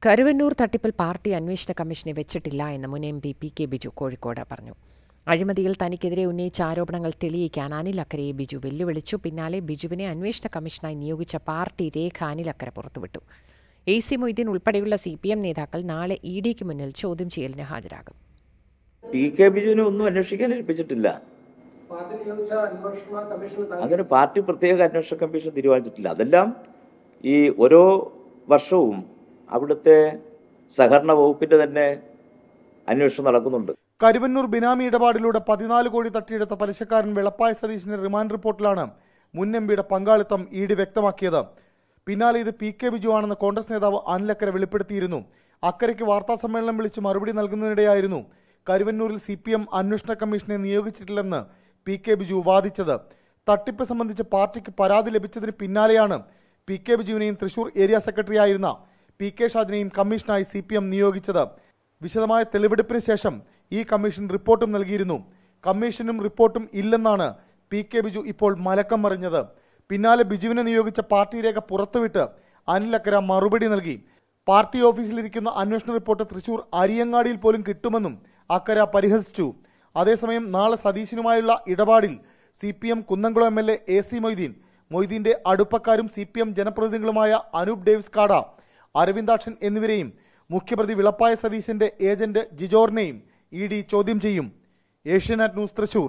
കരുവന്നൂർ തട്ടിപ്പിൽ പാർട്ടി അന്വേഷണ കമ്മീഷനെ വെച്ചിട്ടില്ല എന്ന് മുൻ M P P K Biju Kozhikode പറഞ്ഞു അഴിമതിയിൽ തനിക്കെതിരെ ഉന്നയിച്ച ആരോപണങ്ങൾ തെളിയിക്കാൻ അനിൽ അക്കരയെ ബിജു വെല്ലുവിളിച്ചു പിന്നാലെ ബിജുവിനെ അന്വേഷണ കമ്മീഷനായി നിയോഗിച്ച പാർട്ടി രേഖ അനിൽ അക്കര പുറത്തുവിട്ടു എ സി മൊയ്തീൻ ഉൾപ്പെടെയുള്ള സി പി എം നേതാക്കൾ നാളെ ഇ ഡിക്ക് മുന്നിൽ ചോദ്യം ചെയ്യലിന് ഹാജരാകും പി കെ ബിജുവിനെ ഒന്നും അന്വേഷിക്കാൻ ഏൽപ്പിച്ചിട്ടില്ല പാർട്ടി നിയോഗിച്ച അന്വേഷണ കമ്മീഷൻ അങ്ങനെ പാർട്ടി പ്രത്യേക അന്വേഷണ കമ്മീഷൻ തീരുമാനിച്ചിട്ടില്ല അതെല്ലാം ഈ ഓരോ വർഷവും അവിടുത്തെ സഹകരണ വകുപ്പിന്റെ തന്നെ അന്വേഷണം നടക്കുന്നുണ്ട് കരുവന്നൂർ ബിനാമി ഇടപാടിലൂടെ പതിനാല് കോടി തട്ടിയെടുത്ത പലിശക്കാരൻ വെളപ്പായ സതീശിന്റെ റിമാൻഡ് റിപ്പോർട്ടിലാണ് മുൻ എം പിയുടെ പങ്കാളിത്തം ഇ ഡി വ്യക്തമാക്കിയത് പിന്നാലെ ഇത് പി കെ ബിജു ആണെന്ന് കോൺഗ്രസ് നേതാവ് അനിലക്കര വെളിപ്പെടുത്തിയിരുന്നു അക്കരയ്ക്ക് വാർത്താ സമ്മേളനം വിളിച്ച് മറുപടി നൽകുന്നതിനിടെയായിരുന്നു കരുവന്നൂരിൽ സി പി എം അന്വേഷണ കമ്മീഷനെ നിയോഗിച്ചിട്ടില്ലെന്ന് പി കെ ബിജു വാദിച്ചത് തട്ടിപ്പ് സംബന്ധിച്ച് പാർട്ടിക്ക് പരാതി ലഭിച്ചതിന് പിന്നാലെയാണ് പി കെ ബിജുവിനെയും തൃശൂർ ഏരിയ സെക്രട്ടറി ആയിരുന്ന പി കെ ഷാജിനെയും കമ്മീഷനായി സി പി എം നിയോഗിച്ചത് വിശദമായ തെളിവെടുപ്പിന് ശേഷം ഈ കമ്മീഷൻ റിപ്പോർട്ടും നൽകിയിരുന്നു കമ്മീഷനും റിപ്പോർട്ടും ഇല്ലെന്നാണ് പി കെ ബിജു ഇപ്പോൾ മലക്കം മറിഞ്ഞത് പിന്നാലെ ബിജുവിനെ നിയോഗിച്ച പാർട്ടി രേഖ പുറത്തുവിട്ട് അനിൽ അക്കര മറുപടി നൽകി പാർട്ടി ഓഫീസിലിരിക്കുന്ന അന്വേഷണ റിപ്പോർട്ട് തൃശൂർ അരിയങ്ങാടിയിൽ പോലും കിട്ടുമെന്നും അക്കര പരിഹസിച്ചു അതേസമയം നാളെ സതീശനുമായുള്ള ഇടപാടിൽ C P M Kunnamkulam M L A A C Moideen മൊയ്തീന്റെ അടുപ്പക്കാരും സി പി എം ജനപ്രതിനിധികളുമായ അനൂപ് ഡേവിസ് കാട അരവിന്ദാക്ഷൻ എന്നിവരെയും മുഖ്യപ്രതി വിളപ്പായ സതീശന്റെ ഏജന്റ് ജിജോറിനെയും ഇ ഡി ചോദ്യം ചെയ്യും ഏഷ്യാനെറ്റ് ന്യൂസ് തൃശൂർ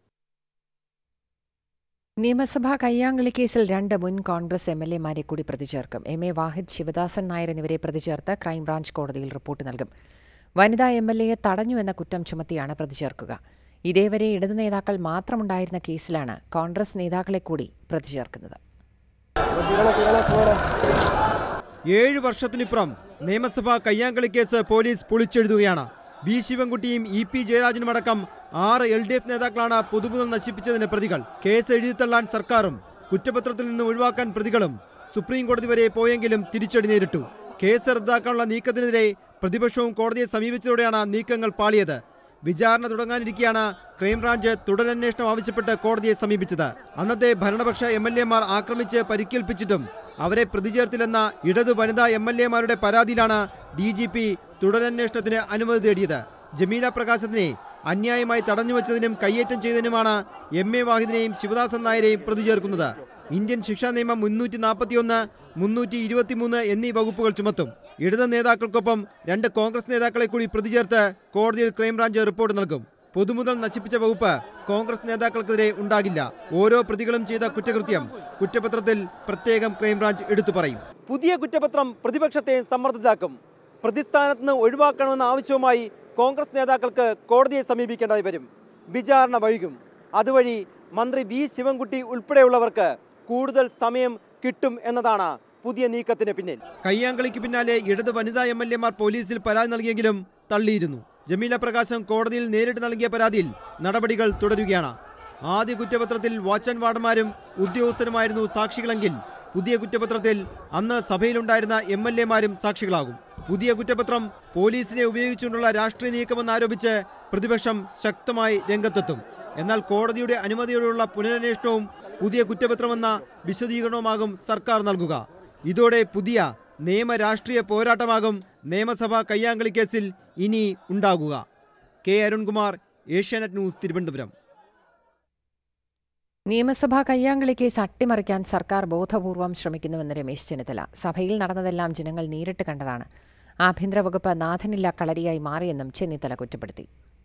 നിയമസഭാ കയ്യാങ്കളി കേസിൽ രണ്ട് മുൻ കോൺഗ്രസ് എം എൽ എമാരെ കൂടി പ്രതി ചേർക്കും എം എ വാഹിദ് ശിവദാസൻ നായർ എന്നിവരെ പ്രതി ചേർത്ത് ക്രൈംബ്രാഞ്ച് കോടതിയിൽ റിപ്പോർട്ട് നൽകും വനിതാ എം എൽ എയെ തടഞ്ഞു എന്ന കുറ്റം ചുമത്തിയാണ് പ്രതി ചേർക്കുക ഇതേവരെ ഇടതു നേതാക്കൾ മാത്രമുണ്ടായിരുന്ന കേസിലാണ് കോൺഗ്രസ് നേതാക്കളെ കൂടി പ്രതി ചേർക്കുന്നത് ഏഴ് വർഷത്തിനിപ്പുറം നിയമസഭാ കയ്യാങ്കളി കേസ് പോലീസ് പൊളിച്ചെഴുതുകയാണ് വി ശിവൻകുട്ടിയും ഇ പി ജയരാജനുമടക്കം ആറ് എൽ ഡി എഫ് നേതാക്കളാണ് പൊതുമുതൽ നശിപ്പിച്ചതിന് പ്രതികൾ കേസ് എഴുതിത്തള്ളാൻ സർക്കാരും കുറ്റപത്രത്തിൽ നിന്ന് ഒഴിവാക്കാൻ പ്രതികളും സുപ്രീം കോടതി വരെ പോയെങ്കിലും തിരിച്ചടി നേരിട്ടു കേസ് റദ്ദാക്കാനുള്ള നീക്കത്തിനെതിരെ പ്രതിപക്ഷവും കോടതിയെ സമീപിച്ചതോടെയാണ് നീക്കങ്ങൾ പാളിയത് വിചാരണ തുടങ്ങാനിരിക്കെയാണ് ക്രൈംബ്രാഞ്ച് തുടരന്വേഷണം ആവശ്യപ്പെട്ട് കോടതിയെ സമീപിച്ചത് അന്നത്തെ ഭരണപക്ഷ എം എൽ എമാർ ആക്രമിച്ച് പരിക്കേൽപ്പിച്ചിട്ടും അവരെ പ്രതിചേർത്തില്ലെന്ന ഇടതു വനിതാ എം എൽ എമാരുടെ പരാതിയിലാണ് ഡി ജി പി തുടരന്വേഷണത്തിന് അനുമതി തേടിയത് ജമീല പ്രകാശത്തിനെ അന്യായമായി തടഞ്ഞുവച്ചതിനും കയ്യേറ്റം ചെയ്തതിനുമാണ് എം എ വാഹിദിനെയും ശിവദാസൻ നായരെയും പ്രതി ചേർക്കുന്നത് ഇന്ത്യൻ ശിക്ഷാ നിയമം മുന്നൂറ്റി നാൽപ്പത്തിയൊന്ന് മുന്നൂറ്റി ഇരുപത്തിമൂന്ന് എന്നീ വകുപ്പുകൾ ചുമത്തും ഇടത് നേതാക്കൾക്കൊപ്പം രണ്ട് കോൺഗ്രസ് നേതാക്കളെ കൂടി പ്രതി ചേർത്ത് കോടതിയിൽ ക്രൈംബ്രാഞ്ച് റിപ്പോർട്ട് നൽകും പൊതുമുതൽ നശിപ്പിച്ച വകുപ്പ് കോൺഗ്രസ് നേതാക്കൾക്കെതിരെ ഉണ്ടാകില്ല ഓരോ പ്രതികളും ചെയ്ത കുറ്റകൃത്യം കുറ്റപത്രത്തിൽ പ്രത്യേകം ക്രൈംബ്രാഞ്ച് എടുത്തു പറയും പുതിയ കുറ്റപത്രം പ്രതിപക്ഷത്തെ സമ്മർദ്ദത്തിലാക്കും പ്രതിസ്ഥാനത്ത് നിന്ന് ഒഴിവാക്കണമെന്ന ആവശ്യവുമായി കോൺഗ്രസ് നേതാക്കൾക്ക് കോടതിയെ സമീപിക്കേണ്ടതായി വരും വിചാരണ വൈകും അതുവഴി മന്ത്രി വി ശിവൻകുട്ടി ഉൾപ്പെടെയുള്ളവർക്ക് കൂടുതൽ സമയം കിട്ടും എന്നതാണ് പുതിയ നീക്കത്തിന് പിന്നിൽ കയ്യാങ്കളിക്ക് പിന്നാലെ ഇടത് വനിതാ എം എൽ എമാർ പോലീസിൽ പരാതി നൽകിയെങ്കിലും തള്ളിയിരുന്നു ജമീല പ്രകാശം കോടതിയിൽ നേരിട്ട് നൽകിയ പരാതിയിൽ നടപടികൾ തുടരുകയാണ് ആദ്യ കുറ്റപത്രത്തിൽ വാച്ച് ആൻഡ് വാർഡന്മാരും ഉദ്യോഗസ്ഥരുമായിരുന്നു സാക്ഷികളെങ്കിൽ പുതിയ കുറ്റപത്രത്തിൽ അന്ന് സഭയിലുണ്ടായിരുന്ന എം എൽ എമാരും സാക്ഷികളാകും പുതിയ കുറ്റപത്രം പോലീസിനെ ഉപയോഗിച്ചുകൊണ്ടുള്ള രാഷ്ട്രീയ നീക്കമെന്നാരോപിച്ച് പ്രതിപക്ഷം ശക്തമായി രംഗത്തെത്തും എന്നാൽ കോടതിയുടെ അനുമതിയോടെയുള്ള പുനരന്വേഷണവും പുതിയ കുറ്റപത്രമെന്ന വിശദീകരണവുമാകും സർക്കാർ നൽകുക ഇതോടെ പുതിയ നിയമ രാഷ്ട്രീയ പോരാട്ടമാകും നിയമസഭാ കയ്യാങ്കളി കേസിൽ ഇനി ഉണ്ടാകുക കെ അരുൺകുമാർ ഏഷ്യാനെറ്റ് ന്യൂസ് തിരുവനന്തപുരം നിയമസഭാ കയ്യാങ്കളി കേസ് അട്ടിമറിക്കാൻ സർക്കാർ ബോധപൂർവം ശ്രമിക്കുന്നുവെന്ന് രമേശ് ചെന്നിത്തല സഭയിൽ നടന്നതെല്ലാം ജനങ്ങൾ നേരിട്ട് കണ്ടതാണ് ആഭ്യന്തര വകുപ്പ് നാഥനില്ല കളരിയായി മാറിയെന്നും ചെന്നിത്തല കുറ്റപ്പെടുത്തി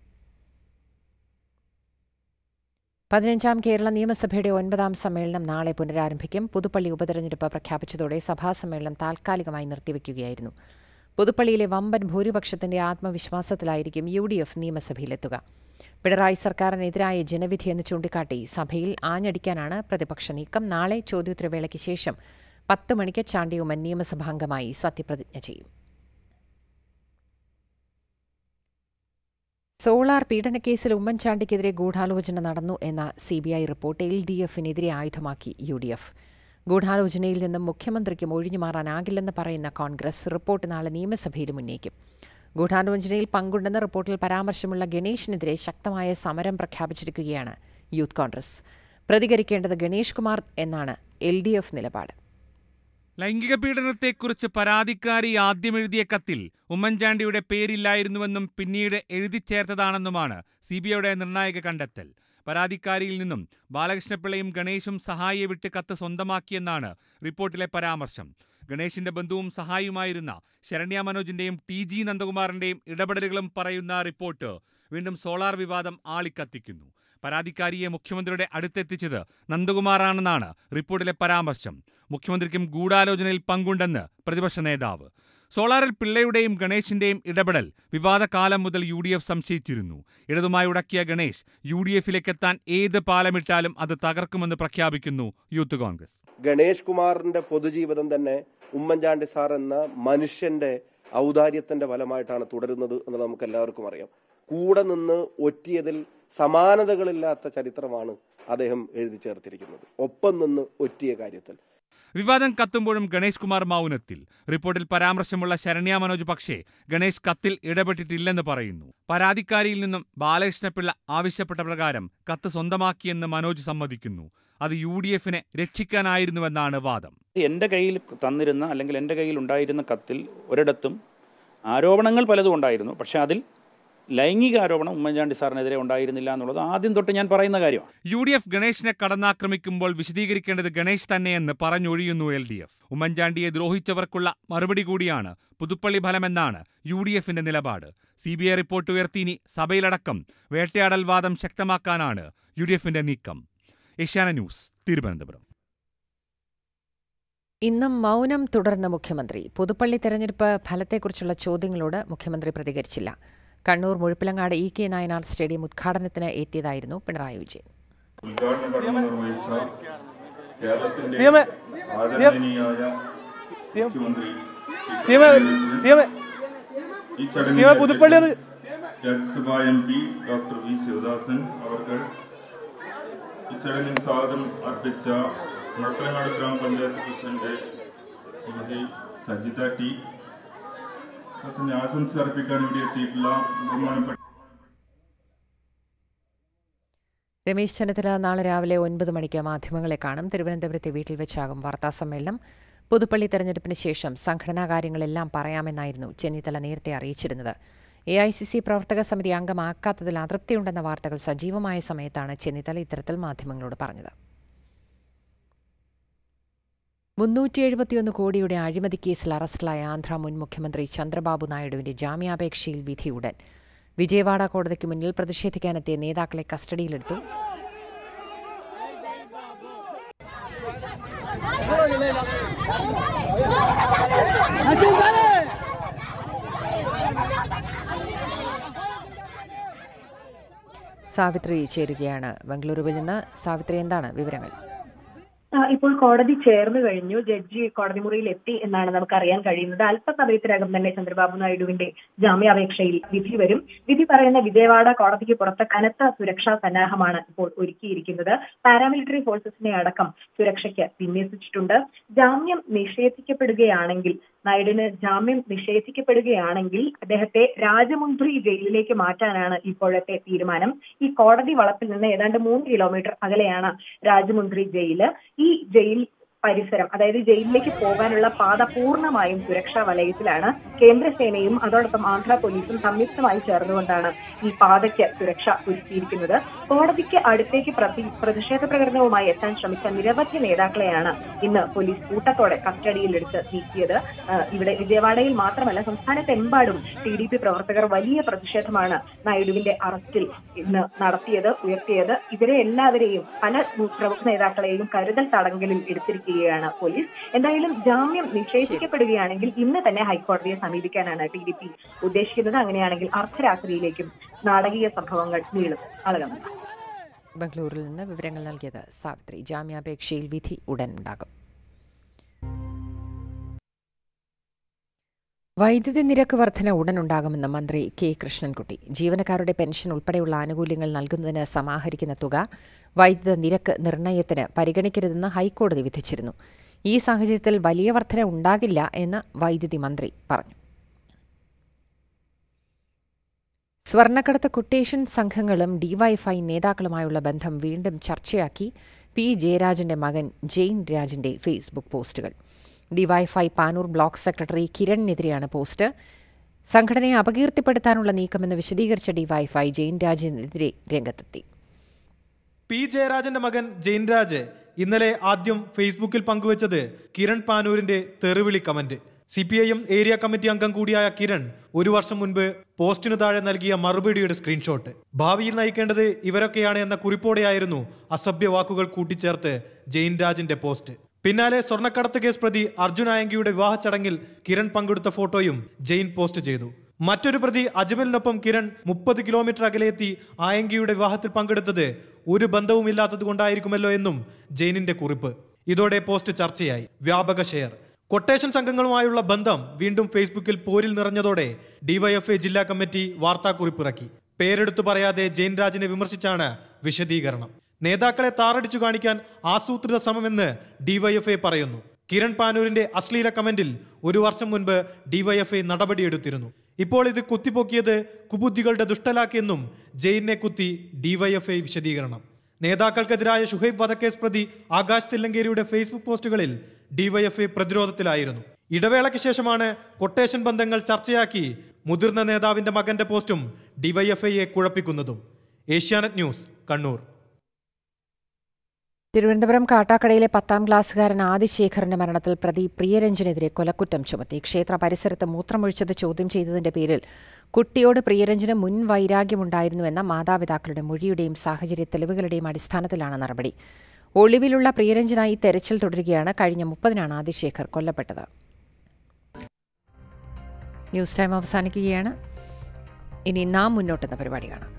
പതിനഞ്ചാം കേരള നിയമസഭയുടെ ഒൻപതാം സമ്മേളനം നാളെ പുനരാരംഭിക്കും പുതുപ്പള്ളി ഉപതെരഞ്ഞെടുപ്പ് പ്രഖ്യാപിച്ചതോടെ സഭാ സമ്മേളനം താൽക്കാലികമായി നിർത്തിവെക്കുകയായിരുന്നു പുതുപ്പള്ളിയിലെ വമ്പൻ ഭൂരിപക്ഷത്തിന്റെ ആത്മവിശ്വാസത്തിലായിരിക്കും യു ഡി എഫ് നിയമസഭയിലെത്തുക പിണറായി സർക്കാരിനെതിരായ ജനവിധിയെന്ന് ചൂണ്ടിക്കാട്ടി സഭയിൽ ആഞ്ഞടിക്കാനാണ് പ്രതിപക്ഷ നീക്കം നാളെ ചോദ്യോത്തരവേളയ്ക്ക് ശേഷം പത്ത് മണിക്ക് ചാണ്ടിയുമ്മൻ നിയമസഭാംഗമായി സത്യപ്രതിജ്ഞ ചെയ്യും സോളാർ പീഡനക്കേസിൽ ഉമ്മൻചാണ്ടിക്കെതിരെ ഗൂഢാലോചന നടന്നു എന്ന C B I report L D എഫിനെതിരെ ആയുധമാക്കി യു ഡി എഫ് ഗൂഢാലോചനയിൽ നിന്നും മുഖ്യമന്ത്രിക്കും ഒഴിഞ്ഞുമാറാനാകില്ലെന്ന് പറയുന്ന കോൺഗ്രസ് റിപ്പോർട്ട് നാളെ നിയമസഭയിലും ഉന്നയിക്കും ഗൂഢാലോചനയിൽ പങ്കുണ്ടെന്ന റിപ്പോർട്ടിൽ പരാമർശമുള്ള ഗണേഷിനെതിരെ ശക്തമായ സമരം പ്രഖ്യാപിച്ചിരിക്കുകയാണ് യൂത്ത് കോൺഗ്രസ് പ്രതികരിക്കേണ്ടത് ഗണേഷ് കുമാർ എന്നാണ് എൽ ഡി എഫ് നിലപാട് ലൈംഗിക പീഡനത്തെക്കുറിച്ച് പരാതിക്കാരി ആദ്യം എഴുതിയ കത്തിൽ ഉമ്മൻചാണ്ടിയുടെ പേരില്ലായിരുന്നുവെന്നും പിന്നീട് എഴുതി ചേർത്തതാണെന്നുമാണ് സി ബി ഐയുടെ നിർണായക കണ്ടെത്തൽ പരാതിക്കാരിയിൽ നിന്നും ബാലകൃഷ്ണപിള്ളയും ഗണേശും സഹായിയെ വിട്ട് കത്ത് സ്വന്തമാക്കിയെന്നാണ് റിപ്പോർട്ടിലെ പരാമർശം ഗണേശിന്റെ ബന്ധുവും സഹായിയുമായിരുന്ന ശരണ്യ മനോജിന്റെയും ടി ജി നന്ദകുമാറിന്റെയും ഇടപെടലുകളും പറയുന്ന റിപ്പോർട്ട് വീണ്ടും സോളാർ വിവാദം ആളിക്കത്തിക്കുന്നു പരാതിക്കാരിയെ മുഖ്യമന്ത്രിയുടെ അടുത്തെത്തിച്ചത് നന്ദകുമാറാണെന്നാണ് റിപ്പോർട്ടിലെ പരാമർശം മുഖ്യമന്ത്രിക്കും ഗൂഢാലോചനയിൽ പങ്കുണ്ടെന്ന് പ്രതിപക്ഷ നേതാവ് സോളാറിൽ പിള്ളയുടെയും ഗണേശിന്റെയും ഇടപെടൽ വിവാദ കാലം മുതൽ യു ഡി എഫ് സംശയിച്ചിരുന്നു ഇടതുമായി ഉടക്കിയ ഗണേശ് യു ഡി എഫിലേക്കെത്താൻ ഏത് പാലമിട്ടാലും അത് തകർക്കുമെന്ന് പ്രഖ്യാപിക്കുന്നു യൂത്ത് കോൺഗ്രസ് ഗണേഷ് കുമാറിന്റെ പൊതുജീവിതം തന്നെ ഉമ്മൻചാണ്ടി സാർ എന്ന മനുഷ്യന്റെ ഔദാര്യത്തിന്റെ ഫലമായിട്ടാണ് തുടരുന്നത് എന്ന് നമുക്ക് എല്ലാവർക്കും അറിയാം കൂടെ നിന്ന് ഒറ്റിയതിൽ സമാനതകളില്ലാത്ത ചരിത്രമാണ് അദ്ദേഹം എഴുതി ചേർത്തിരിക്കുന്നത് ഒപ്പം നിന്ന് ഒറ്റിയ കാര്യത്തിൽ വിവാദം കത്തുമ്പോഴും ഗണേഷ് കുമാർ മൗനത്തിൽ റിപ്പോർട്ടിൽ പരാമർശമുള്ള ശരണ്യ മനോജ് പക്ഷേ ഗണേഷ് കത്തിൽ ഇടപെട്ടിട്ടില്ലെന്ന് പറയുന്നു പരാതിക്കാരിയിൽ നിന്നും ബാലകൃഷ്ണപിള്ള ആവശ്യപ്പെട്ട പ്രകാരം കത്ത് സ്വന്തമാക്കിയെന്ന് മനോജ് സമ്മതിക്കുന്നു അത് യു ഡി എഫിനെ രക്ഷിക്കാനായിരുന്നുവെന്നാണ് വാദം എൻ്റെ കയ്യിൽ തന്നിരുന്ന അല്ലെങ്കിൽ എൻ്റെ കയ്യിൽ ഉണ്ടായിരുന്ന കത്തിൽ ഒരിടത്തും ആരോപണങ്ങൾ പലതും ഉണ്ടായിരുന്നു പക്ഷേ അതിൽ ലൈംഗിക ആരോപണം ഉമ്മൻചാണ്ടി സാറിനെതിരെ ഉണ്ടായിരുന്നില്ല എന്നുള്ളത് ആദ്യം തൊട്ട് ഞാൻ പറയുന്ന കാര്യമാണ് യു ഡി എഫ് ഗണേഷിനെ കടന്നാക്രമിക്കുമ്പോൾ വിശദീകരിക്കേണ്ടത് ഗണേഷ് തന്നെയെന്ന് പറഞ്ഞൊഴിയുന്നു എൽ ഡി എഫ് ഉമ്മൻചാണ്ടിയെ ദ്രോഹിച്ചവർക്കുള്ള മറുപടി കൂടിയാണ് പുതുപ്പള്ളി ഫലമെന്നാണ് യു ഡി എഫിന്റെ നിലപാട് സി ബി ഐ റിപ്പോർട്ട് ഉയർത്തിനി സഭയിലടക്കം വേട്ടയാടൽ വാദം ശക്തമാക്കാനാണ് യു ഡി എഫിന്റെ നീക്കം ഏഷ്യാന ന്യൂസ് തിരുവനന്തപുരം ഇന്നും മൗനം തുടർന്ന മുഖ്യമന്ത്രി പുതുപ്പള്ളി തെരഞ്ഞെടുപ്പ് ഫലത്തെക്കുറിച്ചുള്ള ചോദ്യങ്ങളോട് മുഖ്യമന്ത്രി പ്രതികരിച്ചില്ല Kannur Muzhappilangad E K Nayanar stadium ഉദ്ഘാടനത്തിന് എത്തിയതായിരുന്നു പിണറായി വിജയൻ ഉദ്ഘാടന കർമ്മം നിർവഹിച്ച കേരളത്തിന്റെ ആദരണീയായ മുഖ്യമന്ത്രി ഈ ചടങ്ങിൽ രാജ്യസഭാ M P doctor V Sivadasan അവർക്ക് ഈ ചടങ്ങിൽ സ്വാഗതം അർപ്പിച്ച മുഴപ്പിലങ്ങാട് ഗ്രാമപഞ്ചായത്ത് പ്രസിഡന്റ് ശ്രീമതി സജിത ടി അതിന് ആശംസ അർപ്പിക്കാൻ ഇവിടെ എത്തിയിട്ടുള്ള ബഹുമാനപ്പെട്ട രമേശ് ചെന്നിത്തല നാളെ രാവിലെ ഒൻപത് മണിക്ക് മാധ്യമങ്ങളെ കാണും തിരുവനന്തപുരത്തെ വീട്ടിൽ വെച്ചാകും വാർത്താസമ്മേളനം പുതുപ്പള്ളി തെരഞ്ഞെടുപ്പിന് ശേഷം സംഘടനാ കാര്യങ്ങളെല്ലാം പറയാമെന്നായിരുന്നു ചെന്നിത്തല നേരത്തെ അറിയിച്ചിരുന്നത് എ ഐ സി സി പ്രവർത്തക സമിതി അംഗമാക്കാത്തതിൽ അതൃപ്തിയുണ്ടെന്ന വാർത്തകൾ സജീവമായ സമയത്താണ് ചെന്നിത്തല ഇത്തരത്തിൽ മാധ്യമങ്ങളോട് പറഞ്ഞത് മുന്നൂറ്റി എഴുപത്തിയൊന്ന് കോടിയുടെ അഴിമതി കേസിൽ അറസ്റ്റിലായ ആന്ധ്ര മുൻ മുഖ്യമന്ത്രി ചന്ദ്രബാബു നായിഡുവിന്റെ ജാമ്യാപേക്ഷയിൽ വിധിയുടൻ വിജയവാഡ കോടതിക്ക് മുന്നിൽ പ്രതിഷേധിക്കാനെത്തിയ നേതാക്കളെ കസ്റ്റഡിയിലെടുത്തു സാവിത്രി ചേരുകയാണ് ബംഗളൂരുവിൽ നിന്ന് സാവിത്രി എന്താണ് വിവരങ്ങൾ ആ, ഇപ്പോൾ കോടതി ചേർന്ന് കഴിഞ്ഞു ജഡ്ജി കോടതി മുറിയിൽ എത്തി എന്നാണ് നമുക്ക് അറിയാൻ കഴിയുന്നത് അല്പസമയത്തിനകം തന്നെ ചന്ദ്രബാബു നായിഡുവിന്റെ ജാമ്യാപേക്ഷയിൽ വിധി വരും വിധി പറയുന്ന വിജയവാഡ കോടതിക്ക് പുറത്ത് കനത്ത സുരക്ഷാ സന്നാഹമാണ് ഇപ്പോൾ ഒരുക്കിയിരിക്കുന്നത് പാരാമിലിറ്ററി ഫോഴ്സസിനെ അടക്കം സുരക്ഷയ്ക്ക് വിന്യസിച്ചിട്ടുണ്ട് ജാമ്യം നിഷേധിക്കപ്പെടുകയാണെങ്കിൽ നായിഡുവിന് ജാമ്യം നിഷേധിക്കപ്പെടുകയാണെങ്കിൽ അദ്ദേഹത്തെ രാജമുന്ദ്രി ജയിലിലേക്ക് മാറ്റാനാണ് ഇപ്പോഴത്തെ തീരുമാനം ഈ കോടതി വളപ്പിൽ നിന്ന് ഏതാണ്ട് മൂന്ന് കിലോമീറ്റർ അകലെയാണ് രാജമുന്ദ്രി ജയില് ഈ ജയിൽ പരിസരം അതായത് ജയിലിലേക്ക് പോകാനുള്ള പാത പൂർണ്ണമായും സുരക്ഷാ വലയത്തിലാണ് കേന്ദ്രസേനയും അതോടൊപ്പം ആന്ധ്ര പോലീസും സംയുക്തമായി ചേർന്നുകൊണ്ടാണ് ഈ പാതയ്ക്ക് സുരക്ഷ ഒരുക്കിയിരിക്കുന്നത് കോടതിക്ക് അടുത്തേക്ക് പ്രതി- പ്രതിഷേധ പ്രകടനവുമായി എത്താൻ ശ്രമിച്ച നിരവധി നേതാക്കളെയാണ് ഇന്ന് പോലീസ് കൂട്ടത്തോടെ കസ്റ്റഡിയിലെടുത്ത് നീക്കിയത് ആ, ഇവിടെ വിജയവാഡയിൽ മാത്രമല്ല സംസ്ഥാനത്തെമ്പാടും ടി ഡി പി പ്രവർത്തകർ വലിയ പ്രതിഷേധമാണ് നായിഡുവിന്റെ അറസ്റ്റിൽ ഇന്ന് നടത്തിയത് ഉയർത്തിയത് ഇവരെ എല്ലാവരെയും പല പ്രമുഖ നേതാക്കളെയും കരുതൽ തടങ്കലിൽ എടുത്തിരിക്കുകയാണ് പോലീസ് എന്തായാലും ജാമ്യം നിഷേധിക്കപ്പെടുകയാണെങ്കിൽ ഇന്ന് തന്നെ ഹൈക്കോടതിയെ സമീപിക്കാനാണ് ടി ഡി പി ഉദ്ദേശിക്കുന്നത് അങ്ങനെയാണെങ്കിൽ അർദ്ധരാത്രിയിലേക്കും നാടകീയ സംഭവങ്ങൾ നീളും അളകണം ബംഗളൂരുവിൽ നിന്ന് വിവരങ്ങൾ നൽകിയത് സാവിത്രി ജാമ്യാപേക്ഷയിൽ വിധി ഉടൻ ഉണ്ടാകും വൈദ്യുതി നിരക്ക് വർധന ഉടനുണ്ടാകുമെന്ന് മന്ത്രി കെ കൃഷ്ണൻകുട്ടി ജീവനക്കാരുടെ പെൻഷൻ ഉൾപ്പെടെയുള്ള ആനുകൂല്യങ്ങൾ നൽകുന്നതിന് സമാഹരിക്കുന്ന തുക വൈദ്യുത നിരക്ക് നിർണയത്തിന് പരിഗണിക്കരുതെന്ന് ഹൈക്കോടതി വിധിച്ചിരുന്നു ഈ സാഹചര്യത്തിൽ വലിയ വർധന ഉണ്ടാകില്ല എന്ന് വൈദ്യുതി മന്ത്രി പറഞ്ഞു സ്വർണ്ണക്കടത്ത് കൊട്ടേഷൻ സംഘങ്ങളും ഡിവൈഎഫ്ഐ നേതാക്കളുമായുള്ള ബന്ധം വീണ്ടും ചർച്ചയാക്കി പി ജയരാജന്റെ മകൻ ജെയിൻ രാജിന്റെ ഫേസ്ബുക്ക് പോസ്റ്റുകൾ ഡിവൈഎഫ്ഐ പാനൂർ ബ്ലോക്ക് സെക്രട്ടറി കിരണിനെതിരെയാണ് പോസ്റ്റ് സംഘടനയെ അപകീർത്തിപ്പെടുത്താനുള്ള നീക്കമെന്ന് വിശദീകരിച്ച ഡിവൈഎഫ്ഐ ജെയിൻ രാജിനെതിരെ രംഗത്തെത്തി പി ജയരാജന്റെ മകൻ ജയിൻരാജ് ഇന്നലെ ആദ്യം ഫേസ്ബുക്കിൽ പങ്കുവച്ചത് കിരൺ പാനൂരിന്റെ തെറിവിളി comment C P I M area committee അംഗം കൂടിയായ കിരൺ ഒരു വർഷം മുൻപ് പോസ്റ്റിനു താഴെ നൽകിയ മറുപടിയുടെ സ്ക്രീൻഷോട്ട് ഭാവിയിൽ നയിക്കേണ്ടത് ഇവരൊക്കെയാണ് എന്ന കുറിപ്പോടെയായിരുന്നു അസഭ്യ വാക്കുകൾ കൂട്ടിച്ചേർത്ത് ജെയിൻ രാജിന്റെ പോസ്റ്റ് പിന്നാലെ സ്വർണ്ണക്കടത്ത് കേസ് പ്രതി അർജുൻ ആയങ്കിയുടെ വിവാഹ ചടങ്ങിൽ കിരൺ പങ്കെടുത്ത ഫോട്ടോയും ജെയിൻ പോസ്റ്റ് ചെയ്തു മറ്റൊരു പ്രതി അജ്മലിനൊപ്പം കിരൺ മുപ്പത് കിലോമീറ്റർ അകലെയെത്തി ആയങ്കിയുടെ വിവാഹത്തിൽ പങ്കെടുത്തത് ഒരു ബന്ധവുമില്ലാത്തത് കൊണ്ടായിരിക്കുമല്ലോ എന്നും ജെയിനിന്റെ കുറിപ്പ് ഇതോടെ പോസ്റ്റ് ചർച്ചയായി വ്യാപക ഷെയർ കൊട്ടേഷൻ സംഘങ്ങളുമായുള്ള ബന്ധം വീണ്ടും ഫേസ്ബുക്കിൽ പോരിൽ നിറഞ്ഞതോടെ ഡിവൈഎഫ്ഐ ജില്ലാ കമ്മിറ്റി വാർത്താക്കുറിപ്പിറക്കി പേരെടുത്തു പറയാതെ ജെയിൻ രാജിനെ വിമർശിച്ചാണ് വിശദീകരണം നേതാക്കളെ താറടിച്ചു കാണിക്കാൻ ആസൂത്രിത ശ്രമമെന്ന് ഡിവൈഎഫ്ഐ പറയുന്നു കിരൺ പാനൂരിന്റെ അശ്ലീല കമന്റിൽ ഒരു വർഷം മുൻപ് ഡിവൈഎഫ്ഐ നടപടിയെടുത്തിരുന്നു ഇപ്പോൾ ഇത് കുത്തിപ്പൊക്കിയത് കുബുദ്ധികളുടെ ദുഷ്ടലാക്കെന്നും ജയിലിനെ കുത്തി ഡിവൈഎഫ്ഐ വിശദീകരണം നേതാക്കൾക്കെതിരായ ഷുഹൈബ് വധക്കേസ് പ്രതി ആകാശ് തില്ലങ്കേരിയുടെ ഫേസ്ബുക്ക് പോസ്റ്റുകളിൽ ഡിവൈഎഫ്ഐ പ്രതിരോധത്തിലായിരുന്നു ഇടവേളയ്ക്ക് ശേഷമാണ് കൊട്ടേഷൻ ബന്ധങ്ങൾ ചർച്ചയാക്കി മുതിർന്ന നേതാവിന്റെ മകന്റെ പോസ്റ്റും ഡിവൈഎഫ്ഐയെ കുഴപ്പിക്കുന്നതും ഏഷ്യാനെറ്റ് ന്യൂസ് കണ്ണൂർ തിരുവനന്തപുരം കാട്ടാക്കടയിലെ പത്താം ക്ലാസ്സുകാരൻ ആദിശേഖറിന്റെ മരണത്തിൽ പ്രതി പ്രിയരഞ്ജനെതിരെ കൊലക്കുറ്റം ചുമത്തി ക്ഷേത്ര പരിസരത്ത് മൂത്രമൊഴിച്ചത് ചോദ്യം ചെയ്തതിന്റെ പേരിൽ കുട്ടിയോട് പ്രിയരഞ്ജന് മുൻ വൈരാഗ്യമുണ്ടായിരുന്നുവെന്ന മാതാപിതാക്കളുടെ മൊഴിയുടെയും സാഹചര്യ തെളിവുകളുടെയും അടിസ്ഥാനത്തിലാണ് നടപടി ഒളിവിലുള്ള പ്രിയരഞ്ജനായി തെരച്ചിൽ തുടരുകയാണ് കഴിഞ്ഞ മുപ്പതിനാണ് ആദിശേഖർ കൊല്ലപ്പെട്ടത് ന്യൂസ് ടൈം അവസാനിക്കുകയാണ് ഇനി നാം മുന്നോട്ടെന്ന പരിപാടി കാണാം